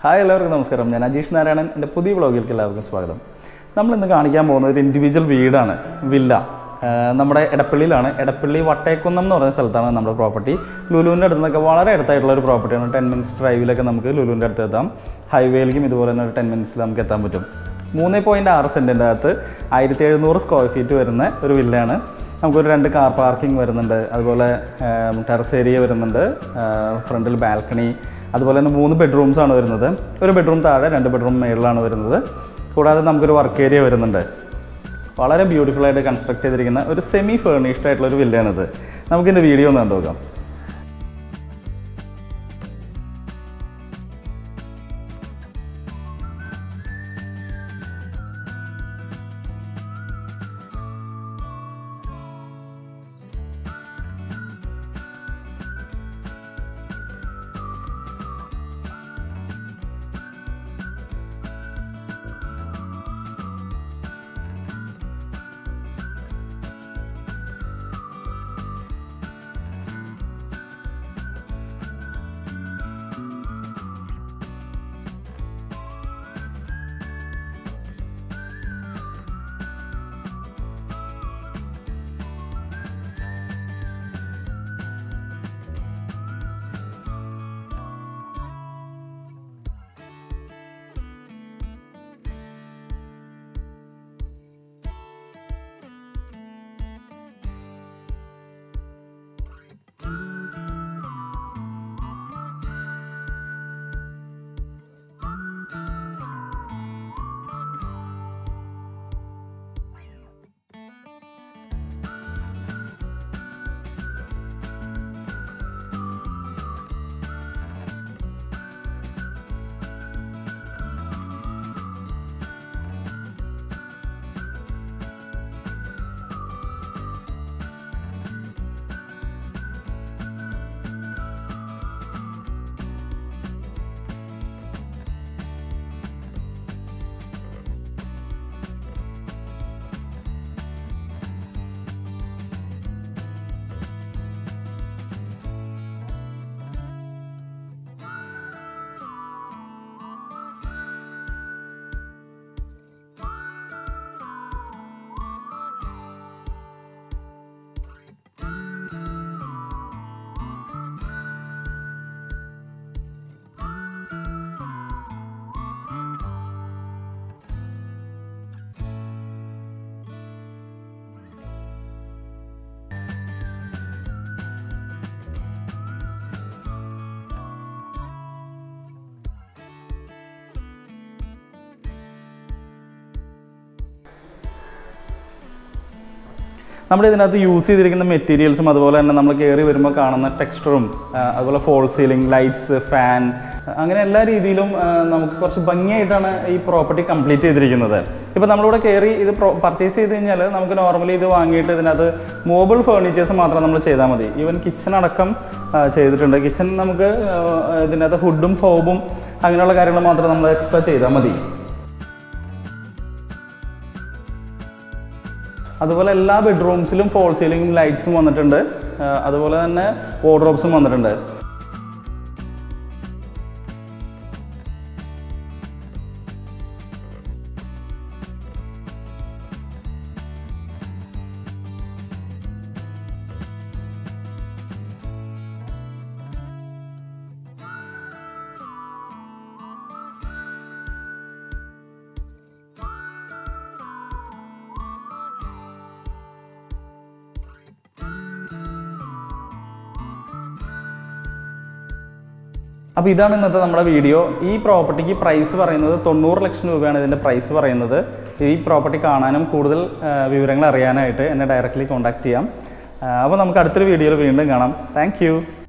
hi എല്ലാവർക്കും നമസ്കാരം ഞാൻ അജീഷ് നാരായണൻ എൻ്റെ പുതിയ വ്ളോഗിലേക്ക് എല്ലാവർക്കും സ്വാഗതം നമ്മൾ ഇന്ന് കാണിക്കാൻ പോകുന്നത് ഒരു ഇൻഡിവിജ്വൽ വീടാണ് വില്ല ആഹ് നമ്മുടെ എടപ്പള്ളിയിലാണ് എടപ്പള്ളി വട്ടേക്കുന്നം എന്ന് പറയുന്ന സ്ഥലത്താണ് നമ്മുടെ പ്രോപ്പർട്ടി ലുലുവിൻ്റെ അടുത്ത് നിന്നൊക്കെ വളരെ അടുത്തായിട്ടുള്ള ഒരു പ്രോപ്പർട്ടിയാണ് ടെൻ മിനിറ്റ്സ് ഡ്രൈവിലൊക്കെ നമുക്ക് ലുലുവിൻ്റെ അടുത്ത് എത്താം ഹൈവേയിലേക്കും ഇതുപോലെ തന്നെ ഒരു ടെൻ മിനിറ്റ്സിൽ നമുക്ക് എത്താൻ പറ്റും മൂന്ന് പോയിൻറ്റ് ആറ് സെൻറ്റിൻ്റെ അകത്ത് ആയിരത്തി എഴുന്നൂറ് സ്ക്വയർ ഫീറ്റ് വരുന്ന ഒരു വില്ലയാണ് നമുക്കൊരു രണ്ട് കാർ പാർക്കിംഗ് വരുന്നുണ്ട് അതുപോലെ ടെറസ് ഏരിയ വരുന്നുണ്ട് ഫ്രണ്ടിൽ ബാൽക്കണി അതുപോലെ തന്നെ മൂന്ന് ബെഡ്റൂംസ് ആണ് വരുന്നത് ഒരു ബെഡ്റൂം താഴെ രണ്ട് ബെഡ്റൂം മേളിലാണ് വരുന്നത് കൂടാതെ നമുക്കൊരു വർക്ക് ഏരിയ വരുന്നുണ്ട് വളരെ ബ്യൂട്ടിഫുൾ ആയിട്ട് കൺസ്ട്രക്ട് ചെയ്തിരിക്കുന്ന ഒരു സെമി ഫേർണിഷ്ഡ് ആയിട്ടുള്ള ഒരു വില്ലയാണിത് നമുക്കിൻ്റെ വീഡിയോ ഒന്ന് കണ്ടു നോക്കാം നമ്മൾ ഇതിനകത്ത് യൂസ് ചെയ്തിരിക്കുന്ന മെറ്റീരിയൽസും അതുപോലെ തന്നെ നമ്മൾ കയറി വരുമ്പോൾ കാണുന്ന ടെക്സ്ചറും അതുപോലെ ഫോൾ സീലിംഗ് ലൈറ്റ്സ് ഫാൻ അങ്ങനെ എല്ലാ രീതിയിലും ആ, നമുക്ക് കുറച്ച് ഭംഗിയായിട്ടാണ് ഈ പ്രോപ്പർട്ടി കംപ്ലീറ്റ് ചെയ്തിരിക്കുന്നത് ഇപ്പോൾ നമ്മളിവിടെ കയറി ഇത് പർച്ചേസ് ചെയ്ത് കഴിഞ്ഞാൽ നമുക്ക് നോർമലി ഇത് വാങ്ങിയിട്ട് ഇതിനകത്ത് മൂവബിൾ ഫേർണിച്ചേഴ്സ് മാത്രം നമ്മൾ ചെയ്താൽ മതി ഈവൻ കിച്ചൺ അടക്കം ആ, ചെയ്തിട്ടുണ്ട് കിച്ചൺ നമുക്ക് ആ, ഇതിനകത്ത് ഹുഡും ഹോബും അങ്ങനെയുള്ള കാര്യങ്ങൾ മാത്രം നമ്മൾ എക്സ്ട്രാ ചെയ്താൽ മതി അതുപോലെ എല്ലാ ബെഡ്റൂംസിലും ഫോൾ സീലിംഗും ലൈറ്റ്സും വന്നിട്ടുണ്ട് ആ, അതുപോലെ തന്നെ വാർഡ്രോബ്സും വന്നിട്ടുണ്ട് അപ്പോൾ ഇതാണ് ഇന്നത്തെ നമ്മുടെ വീഡിയോ ഈ പ്രോപ്പർട്ടിക്ക് പ്രൈസ് പറയുന്നത് തൊണ്ണൂറ് ലക്ഷം രൂപയാണ് ഇതിൻ്റെ പ്രൈസ് പറയുന്നത് ഈ പ്രോപ്പർട്ടി കാണാനും കൂടുതൽ ആ, വിവരങ്ങൾ അറിയാനായിട്ട് എന്നെ ഡയറക്റ്റ്ലി കോൺടാക്ട് ചെയ്യാം അപ്പോൾ നമുക്ക് അടുത്തൊരു വീഡിയോയിൽ വീണ്ടും കാണാം താങ്ക്